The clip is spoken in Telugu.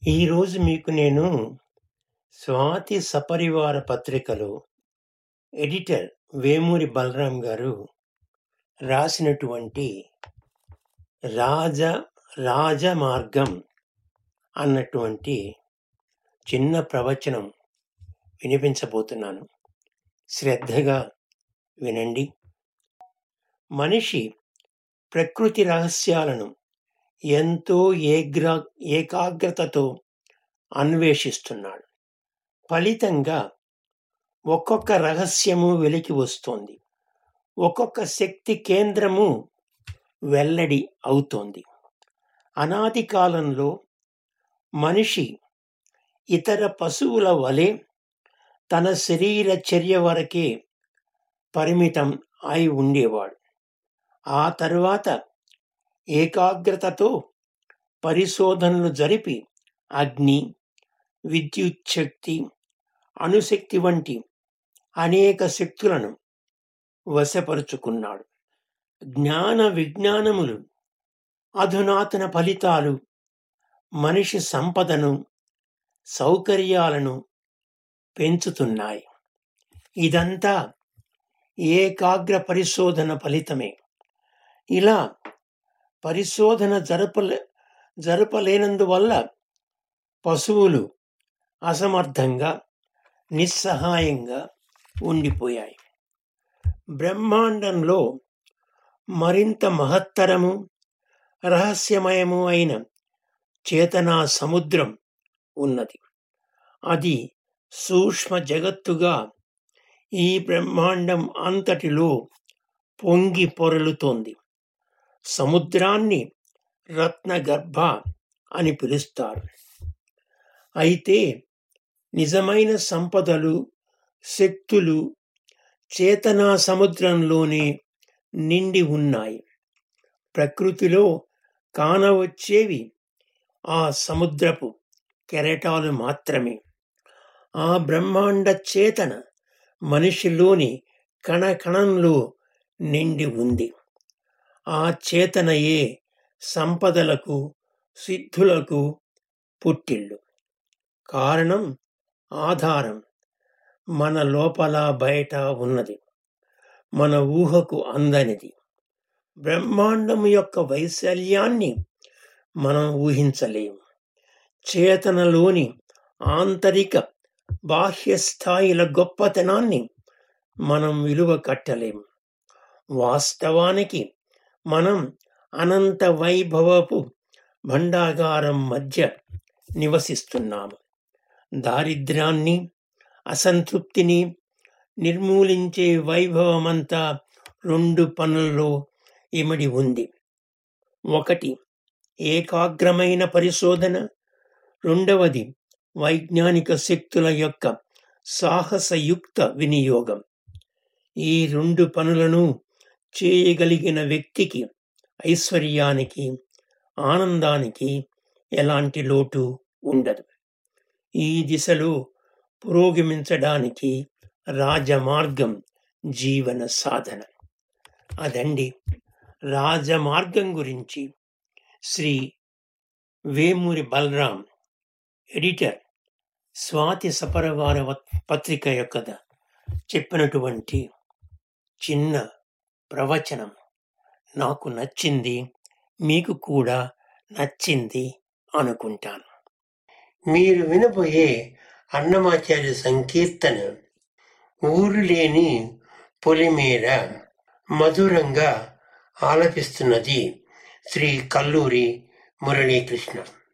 ఈరోజు మీకు నేను స్వాతి సపరివార పత్రికలో ఎడిటర్ వేమూరి బలరాం గారు రాసినటువంటి రాజ రాజమార్గం అన్నటువంటి చిన్న ప్రవచనం వినిపించబోతున్నాను శ్రద్ధగా వినండి మనిషి ప్రకృతి రహస్యాలను ఎంతో ఏగ్రా ఏకాగ్రతతో అన్వేషిస్తున్నాడు ఫలితంగా ఒక్కొక్క రహస్యము వెలికి వస్తోంది ఒక్కొక్క శక్తి కేంద్రము వెల్లడి అవుతోంది అనాది కాలంలో మనిషి ఇతర పశువుల వలె తన శరీర చర్య వరకే పరిమితం అయి ఉండేవాడు ఆ తరువాత ఏకాగ్రతతో పరిశోధనలు జరిపి అగ్ని విద్యుత్ శక్తి అణుశక్తి వంటి అనేక శక్తులను వశపరుచుకున్నాడు జ్ఞాన విజ్ఞానములు అధునాతన ఫలితాలు మనిషి సంపదను సౌకర్యాలను పెంచుతున్నాయి ఇదంతా ఏకాగ్ర పరిశోధన ఫలితమే ఇలా పరిశోధన జరపలే జరపలేనందువల్ల పశువులు అసమర్థంగా నిస్సహాయంగా ఉండిపోయాయి బ్రహ్మాండంలో మరింత మహత్తరము రహస్యమయము అయిన చేతనా సముద్రం ఉన్నది అది సూక్ష్మ జగత్తుగా ఈ బ్రహ్మాండం అంతటిలో పొంగి పొరలుతోంది సముద్రాన్ని రత్నగర్భ అని పిలుస్తారు అయితే నిజమైన సంపదలు శక్తులు చేతనా సముద్రంలోనే నిండి ఉన్నాయి ప్రకృతిలో కానవచ్చేవి ఆ సముద్రపు కెరటాలు మాత్రమే ఆ బ్రహ్మాండ చేతన మనిషిలోని కణకణంలో నిండి ఉంది ఆ చేతనయే సంపదలకు సిద్ధులకు పుట్టిల్లు కారణం ఆధారం మన లోపల బయట ఉన్నది మన ఊహకు అందనిది బ్రహ్మాండం యొక్క వైశాల్యాన్ని మనం ఊహించలేము చేతనలోని ఆంతరిక బాహ్య స్థాయిల గొప్పతనాన్ని మనం విలువ కట్టలేము వాస్తవానికి మనం అనంత వైభవపు భండాగారం మధ్య నివసిస్తున్నాము దారిద్ర్యాన్ని అసంతృప్తిని నిర్మూలించే వైభవమంతా రెండు పనుల్లో ఇమిడి ఉంది ఒకటి ఏకాగ్రమైన పరిశోధన రెండవది వైజ్ఞానిక శక్తుల యొక్క సాహసయుక్త వినియోగం ఈ రెండు పనులను చేయగలిగిన వ్యక్తికి ఐశ్వర్యానికి ఆనందానికి ఎలాంటి లోటు ఉండదు ఈ దిశలో పురోగమించడానికి రాజమార్గం జీవన సాధన అదండి రాజమార్గం గురించి శ్రీ వేమూరి బలరాం ఎడిటర్ స్వాతి సపరవార పత్రిక యొక్క చెప్పినటువంటి చిన్న ప్రవచనం నాకు నచ్చింది మీకు కూడా నచ్చింది అనుకుంటాను మీరు వినబోయే అన్నమాచార్య సంకీర్తన ఊరు లేని పొలిమేర మధురంగా ఆలపిస్తున్నది శ్రీ కల్లూరి మురళీకృష్ణ